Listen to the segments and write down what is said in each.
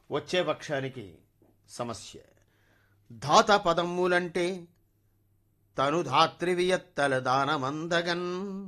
వచ్చే పక్షానికి సమస్య ధాత పదమ్ములంటే తను ధాత్రివియత్తల దానమందగన్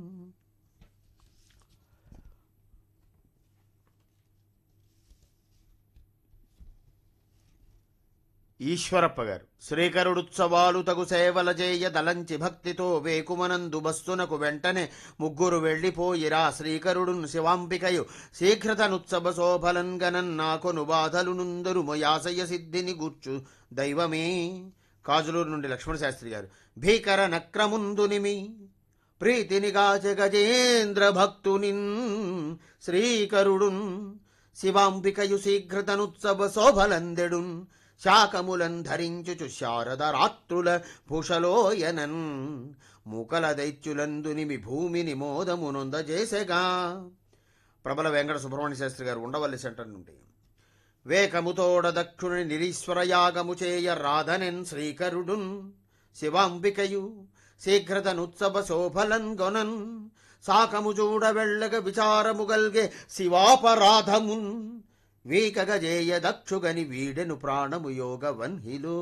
ఈశ్వరప్ప గారు శ్రీకరుడుత్సవాలు తగు సేవల చేయ దలంచి భక్తితో వేకుమనందు బస్సునకు వెంటనే ముగ్గురు వెళ్ళిపోయిరా శ్రీకరుడున్ శివాంబికయు శీఘ్రతనుత్సవ శోభలంగనన్ నాకొను బాధలు నుందరు మొయాసయ సిద్ధిని గూర్చు దైవమే కాజులూరు నుండి లక్ష్మణ శాస్త్రి గారు భీకర నక్రముందునిమి ప్రీతినిగాచ గజేంద్ర భక్తునిన్ శ్రీకరుడున్ శివాంబికయు శీఘ్రతనుత్సవ శోభలందెడున్ శాకములం ధరించుచు శారద రాత్రుల భూషలోయనన్ మూకల దైత్యులందునిమి భూమిని మోదమునొందజేసెగా ప్రబల వెంకట సుబ్రహ్మణ్య శాస్త్రి గారు ఉండవల్లి సెంటర్ నుండి వేకముతోడ దక్షుని నిరీశ్వర యాగము చేయ రాధనెన్ శ్రీకరుడున్ శివాంబికయు శీఘ్రతనుత్సవ శోభలన్ గొనన్ సాకము చూడ వెళ్ళగ విచారము గల్గే శివాపరాధమున్ వీకగజేయ దక్షుగని వీడెను ప్రాణము యోగ వన్హిలో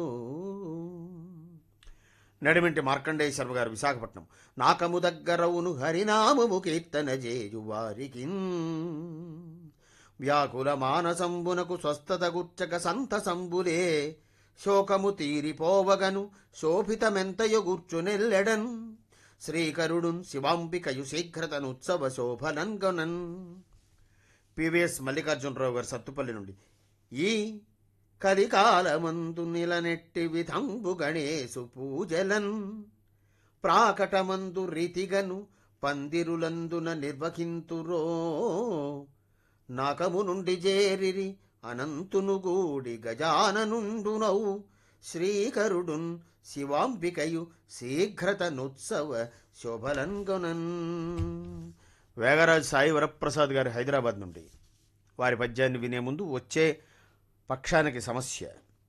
నడిమింటి మార్కండేయ శర్మ గారు విశాఖపట్నం నాకము దగ్గరవును హరినామము కీర్తన చేయు వారికి వ్యాకుల మానసంబునకు స్వస్థత గుచ్చక సంతసంబులే శోకము తీరిపోవగను శోభితమెంతయు గుర్చునెల్లెడన్ శ్రీకరుడున్ శివాంబికయు శీఘ్రతనుత్సవ శోభనంగనన్ పివిఎస్ మల్లికార్జునరావు గారు సత్తుపల్లి నుండి ఈ కలికాలమందు నిలనెట్టి విధంబు గణేశు పూజలన్ ప్రాకటమందు రీతిగను పందిరులందున నిర్వహింతురో నాకము నుండి చేరిరి అనంతును గూడి గజాననుండునవు శ్రీకరుడున్ శివాంబికయు శీఘ్రతనుత్సవ శోభలంగొనన్ వేగరాజు సాయి వరప్రసాద్ గారు హైదరాబాద్ నుండి వారి పద్యాన్ని వినే ముందు వచ్చే పక్షానికి సమస్య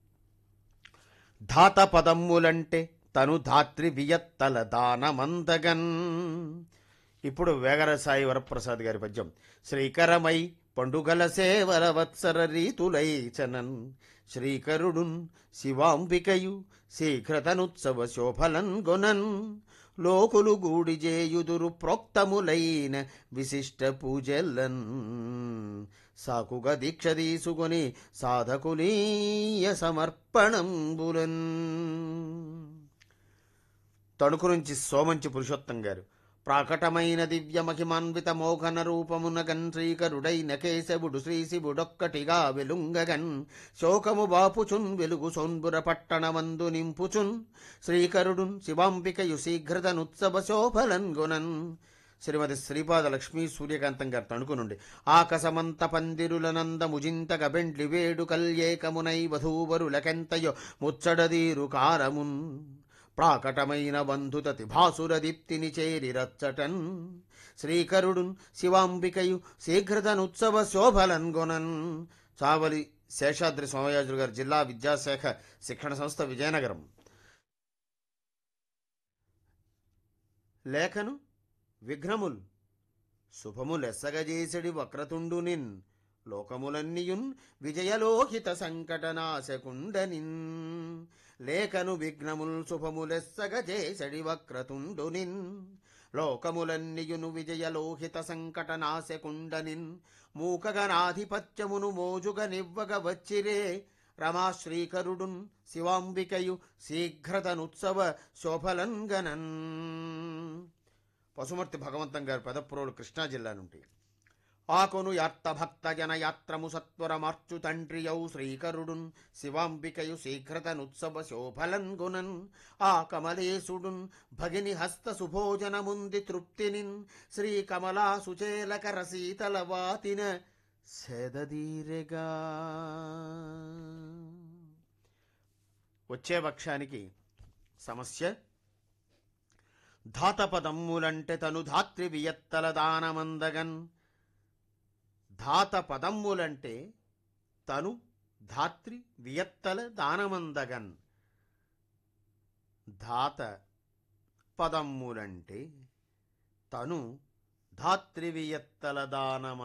ధాత పదమ్ములంటే తను ధాత్రి వియత్తల దానమందగన్ ఇప్పుడు వేగరాజు సాయి వరప్రసాద్ గారి పద్యం శ్రీకరమై పండుగల సేవల వత్సర రీతులైచనన్ శ్రీకరుడున్ శివాంబికయు శీఘ్రతనుత్సవ శోభలన్ గొనన్ లోకులు గూడి చేయుదురు ప్రోక్తములైన విశిష్ట పూజలన్ సాకుగా దీక్ష తీసుకొని సాధకులీయ సమర్పణంబులన్ తణుకు నుంచి సోమంచి పురుషోత్తం గారు ప్రాకటమైన దివ్య మహిమాన్విత మోహన రూపమునగన్ శ్రీకరుడైన కేశవుడు శ్రీశివుడొక్కటిగా వెలుంగగన్ శోకము బాపుచున్ వెలుగు సోన్బుర పట్టణమందు నింపుచున్ శ్రీకరుడున్ శివాంబికయు శీఘ్రతనుత్సవ శోభలన్ గుణన్ శ్రీమతి శ్రీపాద లక్ష్మీ సూర్యకాంతం గారు తణుకు నుండి ఆకసమంత పందిరుల నందముజింతక బెండ్లి వేడు కల్యేకమునై వధూవరులకెంతయో ముచ్చడదీరు కారమున్ ప్రాకటమైన బంధుతతి భాసుర దీప్తిని చేరి రచ్చటన్ శ్రీకరుడున్ శివాంబికయు శీఘ్రతనుత్సవ శోభలన్ గొనన్ చావలి శేషాద్రి సోమయాజులు గారు జిల్లా విద్యాశాఖ శిక్షణ సంస్థ విజయనగరం లేఖను విఘ్నముల్ శుభములెస్సగజేసడి వక్రతుండునిన్ లోకములన్నీయున్ విజయలోహిత సంకటనాశకుండనిన్ లేఖను విఘ్నముల్ శుభములెస్సగజేసడి వక్రతుండునిన్ లోకములన్నీయును విజయలోహిత సంకటనాశకుండనిన్ మూకగనాధిపత్యమును మోజుగ నివ్వగ వచ్చిరే రమాశ్రీకరుడున్ శివాంబికయు శీఘ్రతనుత్సవ శోభలంగనన్ పశుమర్తి భగవంతం గారు పెదపురోలు కృష్ణా జిల్లా నుండి ఆకొను యాత్త భక్త జన యాత్రము సత్వర మార్చు తండ్రియౌ శ్రీకరుడున్ శివాంబికయు శీఘ్రతనుత్సవ శోభలన్ గుణన్ ఆ కమలేశుడున్ భగిని హస్త సుభోజనముంది తృప్తినిన్ శ్రీ కమలా సుచేలక రసీతల వాతిన సెదదీరెగా వచ్చే పక్షానికి సమస్య ధాతపదమ్ములంటే తను ధాత్రి వియత్తల దానమందగన్ ధాత పదమ్ములంటే తను ధాత్రి వియత్తల దానమందగన్ ధాత పదమ్ములంటే తను ధాత్రి వియత్తల దానమ